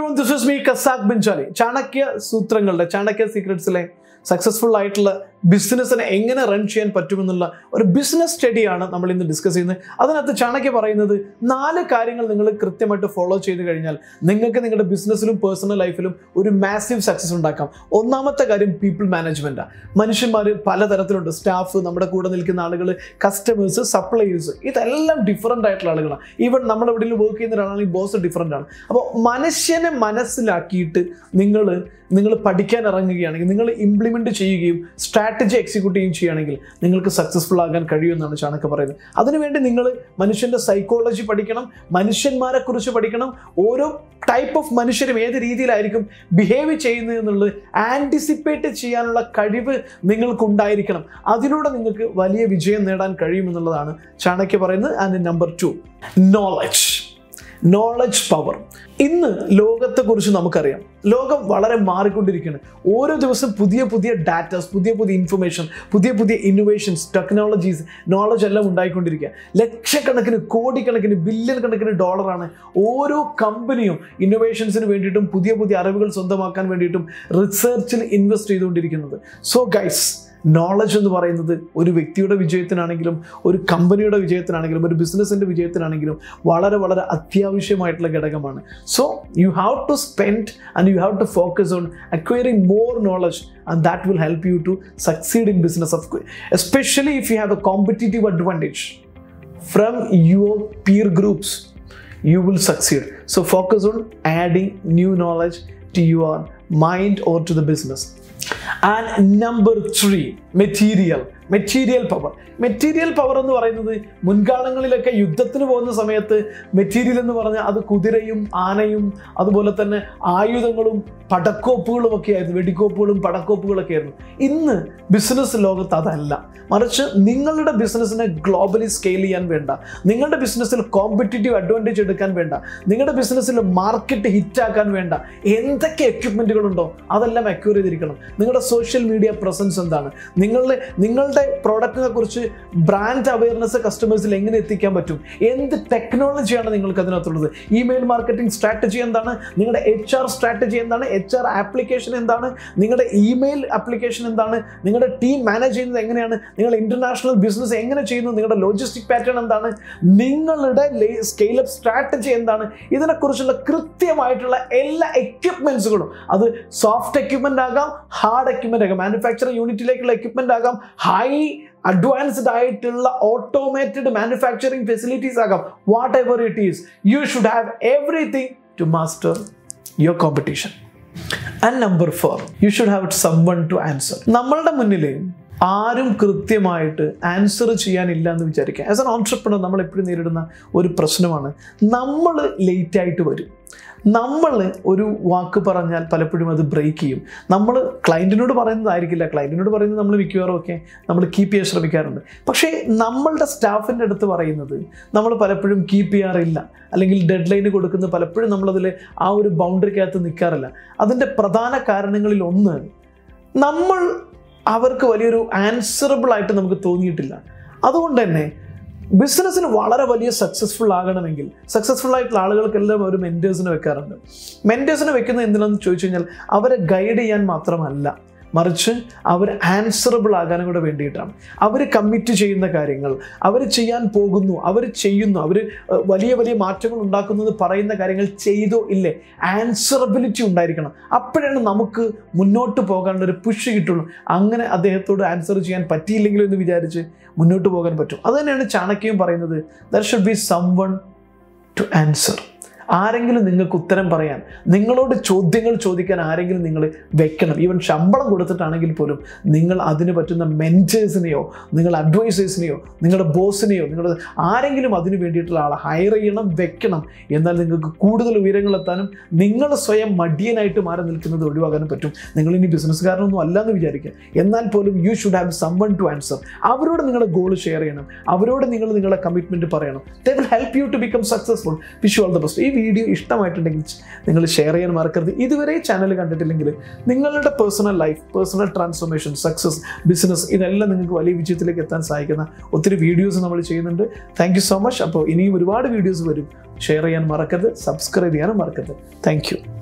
Everyone this is me കസാഖ് ബിൻചാലി ചാണക്യ സൂത്രങ്ങളുടെ ചാണക്യ സീക്രട്സിലെ സക്സസ്ഫുൾ ആയിട്ടുള്ള ബിസിനസ്സിനെ എങ്ങനെ റൺ ചെയ്യാൻ പറ്റുമെന്നുള്ള ഒരു ബിസിനസ് സ്റ്റഡിയാണ് നമ്മൾ ഇന്ന് ഡിസ്കസ് ചെയ്യുന്നത് അതിനകത്ത് ചാണക്യ പറയുന്നത് നാല് കാര്യങ്ങൾ നിങ്ങൾ കൃത്യമായിട്ട് ഫോളോ ചെയ്ത് കഴിഞ്ഞാൽ നിങ്ങൾക്ക് നിങ്ങളുടെ ബിസിനസ്സിലും പേഴ്സണൽ ലൈഫിലും ഒരു മാസീവ് സക്സസ് ഉണ്ടാക്കാം ഒന്നാമത്തെ കാര്യം പീപ്പിൾ മാനേജ്മെൻറ്റാണ് മനുഷ്യന്മാർ പലതരത്തിലുണ്ട് സ്റ്റാഫ് നമ്മുടെ കൂടെ നിൽക്കുന്ന ആളുകൾ കസ്റ്റമേഴ്സ് സപ്ലൈയേഴ്സ് ഇതെല്ലാം ഡിഫറെൻ്റ് ആയിട്ടുള്ള ആളുകളാണ് ഈവൻ നമ്മൾ എവിടെയെങ്കിലും വർക്ക് ചെയ്യുന്ന ഒരാളാണെങ്കിൽ ബോസ് ഡിഫറെൻ്റ് ആണ് അപ്പോൾ മനുഷ്യനെ മനസ്സിലാക്കിയിട്ട് നിങ്ങൾ നിങ്ങൾ പഠിക്കാൻ ഇറങ്ങുകയാണെങ്കിൽ നിങ്ങൾ ഇംപ്ലിമെൻറ്റ് ചെയ്യുകയും സ്ട്രാറ്റജി എക്സിക്യൂട്ട് ചെയ്യുകയും ചെയ്യുകയാണെങ്കിൽ നിങ്ങൾക്ക് സക്സസ്ഫുൾ ആകാൻ കഴിയുമെന്നാണ് ചാണക്യ പറയുന്നത് അതിനുവേണ്ടി നിങ്ങൾ മനുഷ്യൻ്റെ സൈക്കോളജി പഠിക്കണം മനുഷ്യന്മാരെ കുറിച്ച് പഠിക്കണം ഓരോ ടൈപ്പ് ഓഫ് മനുഷ്യരും ഏത് രീതിയിലായിരിക്കും ബിഹേവ് ചെയ്യുന്നത് എന്നുള്ളത് ആൻറ്റിസിപ്പേറ്റ് ചെയ്യാനുള്ള കഴിവ് നിങ്ങൾക്കുണ്ടായിരിക്കണം അതിലൂടെ നിങ്ങൾക്ക് വലിയ വിജയം നേടാൻ കഴിയുമെന്നുള്ളതാണ് ചാണക്യ പറയുന്നത് and number two knowledge knowledge power ഇന്ന് ലോകത്തെക്കുറിച്ച് നമുക്കറിയാം ലോകം വളരെ മാറിക്കൊണ്ടിരിക്കുകയാണ് ഓരോ ദിവസം പുതിയ പുതിയ ഡാറ്റാസ് പുതിയ പുതിയ ഇൻഫർമേഷൻ പുതിയ പുതിയ ഇന്നോവേഷൻസ് ടെക്നോളജീസ് നോളജ് എല്ലാം ഉണ്ടായിക്കൊണ്ടിരിക്കുക ലക്ഷക്കണക്കിന് കോടിക്കണക്കിന് ബില്യൺ കണക്കിന് ഡോളറാണ് ഓരോ കമ്പനിയും ഇന്നോവേഷൻസിന് വേണ്ടിയിട്ടും പുതിയ പുതിയ അറിവുകൾ സ്വന്തമാക്കാൻ വേണ്ടിയിട്ടും റിസർച്ചിൽ ഇൻവെസ്റ്റ് ചെയ്തുകൊണ്ടിരിക്കുന്നത് സോ ഗൈസ് നോളജ് എന്ന് പറയുന്നത് ഒരു വ്യക്തിയുടെ വിജയത്തിനാണെങ്കിലും ഒരു കമ്പനിയുടെ വിജയത്തിനാണെങ്കിലും ഒരു ബിസിനസ്സിൻ്റെ വിജയത്തിനാണെങ്കിലും വളരെ വളരെ അത്യാവശ്യമായിട്ടുള്ള ഘടകമാണ് so you have to spend and you have to focus on acquiring more knowledge and that will help you to succeed in business of especially if you have a competitive advantage from your peer groups you will succeed. So focus on adding new knowledge to your mind or to the business. And number three, material. Material power material power എന്ന് പറയുന്നത് മുൻകാലങ്ങളിലൊക്കെ യുദ്ധത്തിന് പോകുന്ന സമയത്ത് material എന്ന് പറഞ്ഞാൽ അത് കുതിരയും ആനയും അതുപോലെ തന്നെ ആയുധങ്ങളും പടക്കോപ്പുകളും ഒക്കെ ആയിരുന്നു വെടിക്കോപ്പുകളും പടക്കോപ്പുകളൊക്കെ ആയിരുന്നു ഇന്ന് ബിസിനസ് ലോകത്ത് അതല്ല മറിച്ച് നിങ്ങളുടെ ബിസിനസ്സിനെ ഗ്ലോബലി സ്കെയിൽ ചെയ്യാൻ വേണ്ട നിങ്ങളുടെ ബിസിനസ്സിൽ കോമ്പറ്റീറ്റീവ് അഡ്വാൻറ്റേജ് എടുക്കാൻ വേണ്ട നിങ്ങളുടെ ബിസിനസ്സിൽ മാർക്കറ്റ് ഹിറ്റാക്കാൻ വേണ്ട എന്തൊക്കെ എക്യുപ്മെൻറ്റുകളുണ്ടോ അതെല്ലാം അക്യൂർ ചെയ്തിരിക്കണം നിങ്ങളുടെ സോഷ്യൽ മീഡിയ പ്രസൻസ് എന്താണ് നിങ്ങളുടെ നിങ്ങളുടെ പ്രോഡക്റ്റിനെ കുറിച്ച് ബ്രാൻഡ് അവയർനെസ് കസ്റ്റമേഴ്സിൽ എങ്ങനെ എത്തിക്കാൻ പറ്റും എന്ത് ടെക്നോളജിയാണ് നിങ്ങൾക്ക് അതിനകത്തുള്ളത് ഇമെയിൽ മാർക്കറ്റിംഗ് സ്ട്രാറ്റജി എന്താണ് നിങ്ങളുടെ എച്ച് ആർ സ്ട്രാറ്റജി എന്താണ് എച്ച് ആർ ആപ്ലിക്കേഷൻ എന്താണ് നിങ്ങളുടെ ഇമെയിൽ ആപ്ലിക്കേഷൻ എന്താണ് നിങ്ങളുടെ ടീം മാനേജ് ചെയ്യുന്നത് എങ്ങനെയാണ് നിങ്ങൾ ഇന്റർനാഷണൽ ബിസിനസ് എങ്ങനെ ചെയ്യുന്നു നിങ്ങളുടെ ലോജിസ്റ്റിക് പാറ്റേൺ എന്താണ് നിങ്ങളുടെ സ്കെയിലപ്പ് സ്ട്രാറ്റജി എന്താണ് ഇതിനെക്കുറിച്ചുള്ള കൃത്യമായിട്ടുള്ള എല്ലാ എക്യുപ്മെന്റ്സുകളും അത് സോഫ്റ്റ് എക്യുപ്മെന്റ് ആകാം ഹാർഡ് എക്യുപ്മെന്റ് ആകാം മാനുഫാക്ചറിംഗ് യൂണിറ്റിലേക്കുള്ള എക്യുപ്മെന്റ് ആകാം ഹൈ അഡ്വാൻസ്ഡ് ആയിട്ടുള്ള ഓട്ടോമേറ്റഡ് മാനുഫാക്ചറിംഗ് ഫെസിലിറ്റീസ് ആകാം whatever it is you should have everything to master your competition and number four you should have someone to answer നമ്മളുടെ മുന്നിൽ ആരും കൃത്യമായിട്ട് answer ചെയ്യാനില്ല എന്ന് വിചാരിക്കുക ആസ് എൻ ഓൺട്രപ്രണർ നമ്മൾ എപ്പോഴും നേരിടുന്ന ഒരു പ്രശ്നമാണ് നമ്മൾ ലേറ്റ് ആയിട്ട് വരും നമ്മൾ ഒരു വാക്ക് പറഞ്ഞാൽ പലപ്പോഴും അത് ബ്രേക്ക് ചെയ്യും നമ്മൾ ക്ലയൻറ്റിനോട് പറയുന്നതായിരിക്കില്ല ക്ലയൻറ്റിനോട് പറയുന്നത് നമ്മൾ മിക്കവാറും ഒക്കെ നമ്മൾ കീപ്പ് ചെയ്യാൻ ശ്രമിക്കാറുണ്ട് പക്ഷേ നമ്മളുടെ സ്റ്റാഫിൻ്റെ അടുത്ത് പറയുന്നത് നമ്മൾ പലപ്പോഴും കീപ്പ് ചെയ്യാറില്ല അല്ലെങ്കിൽ ഡെഡ് ലൈന് കൊടുക്കുന്നത് പലപ്പോഴും നമ്മളതിൽ ആ ഒരു ബൗണ്ടറിക്കകത്ത് നിൽക്കാറില്ല അതിൻ്റെ പ്രധാന കാരണങ്ങളിൽ ഒന്ന് നമ്മൾ അവർക്ക് വലിയൊരു ആൻസറബിൾ ആയിട്ട് നമുക്ക് തോന്നിയിട്ടില്ല അതുകൊണ്ട് തന്നെ ബിസിനസ്സിന് വളരെ വലിയ സക്സസ്ഫുൾ ആകണമെങ്കിൽ സക്സസ്ഫുൾ ആയിട്ടുള്ള ആളുകൾക്കെല്ലാം ഒരു മെൻറ്റേഴ്സിനെ വെക്കാറുണ്ട് മെൻറ്റേഴ്സിനെ വെക്കുന്നത് എന്തിനാണെന്ന് ചോദിച്ചു കഴിഞ്ഞാൽ അവരെ ഗൈഡ് ചെയ്യാൻ മാത്രമല്ല മറിച്ച് അവർ ആൻസറബിൾ ആകാനും കൂടെ വേണ്ടിയിട്ടാണ് അവർ കമ്മിറ്റ് ചെയ്യുന്ന കാര്യങ്ങൾ അവർ ചെയ്യാൻ പോകുന്നു അവർ ചെയ്യുന്നു അവർ വലിയ വലിയ മാറ്റങ്ങൾ ഉണ്ടാക്കുന്നത് പറയുന്ന കാര്യങ്ങൾ ചെയ്തോ ഇല്ലേ ആൻസറബിലിറ്റി ഉണ്ടായിരിക്കണം അപ്പോഴാണ് നമുക്ക് മുന്നോട്ട് പോകാനുള്ള ഒരു പുഷ് കിട്ടുള്ളൂ അങ്ങനെ അദ്ദേഹത്തോട് ആൻസർ ചെയ്യാൻ പറ്റിയില്ലെങ്കിലും എന്ന് വിചാരിച്ച് മുന്നോട്ട് പോകാൻ പറ്റും അത് തന്നെയാണ് ചാണക്യം പറയുന്നത് there should be someone to answer ആരെങ്കിലും നിങ്ങൾക്ക് ഉത്തരം പറയാൻ നിങ്ങളോട് ചോദ്യങ്ങൾ ചോദിക്കാൻ ആരെങ്കിലും നിങ്ങൾ വെക്കണം ഈവൻ ശമ്പളം കൊടുത്തിട്ടാണെങ്കിൽ പോലും നിങ്ങൾ അതിന് പറ്റുന്ന മെൻറ്റേഴ്സിനെയോ നിങ്ങൾ അഡ്വൈസേഴ്സിനെയോ നിങ്ങളുടെ ബോസിനെയോ നിങ്ങളുടെ ആരെങ്കിലും അതിന് വേണ്ടിയിട്ടുള്ള ആളെ ഹയർ ചെയ്യണം വെക്കണം എന്നാൽ നിങ്ങൾക്ക് കൂടുതൽ ഉയരങ്ങളെത്താനും നിങ്ങൾ സ്വയം മടിയനായിട്ട് മാറി നിൽക്കുന്നത് ഒഴിവാക്കാനും പറ്റും നിങ്ങൾ ഇനി ബിസിനസ്സുകാരനൊന്നും അല്ല എന്ന് വിചാരിക്കുക എന്നാൽ പോലും you should have someone to answer അവരോട് നിങ്ങളുടെ ഗോൾ ഷെയർ ചെയ്യണം അവരോട് നിങ്ങൾ നിങ്ങളുടെ കമ്മിറ്റ്മെൻറ്റ് പറയണം they will help you to become successful wish all the best ഈ വീഡിയോ ഇഷ്ടമായിട്ടുണ്ടെങ്കിൽ നിങ്ങൾ ഷെയർ ചെയ്യാൻ മറക്കരുത് ഇതുവരെ ചാനൽ കണ്ടിട്ടില്ലെങ്കിൽ നിങ്ങളുടെ personal life personal transformation success business ഇതെല്ലാം നിങ്ങൾക്ക് വലിയ വിജയത്തിലേക്ക് എത്താൻ സഹായിക്കുന്ന ഒത്തിരി വീഡിയോസ് നമ്മൾ ചെയ്യുന്നുണ്ട് താങ്ക് യു സോ മച്ച് അപ്പോൾ ഇനിയും ഒരുപാട് വീഡിയോസ് വരും ഷെയർ ചെയ്യാൻ മറക്കരുത് സബ്സ്ക്രൈബ് ചെയ്യാനും മറക്കരുത് താങ്ക് യു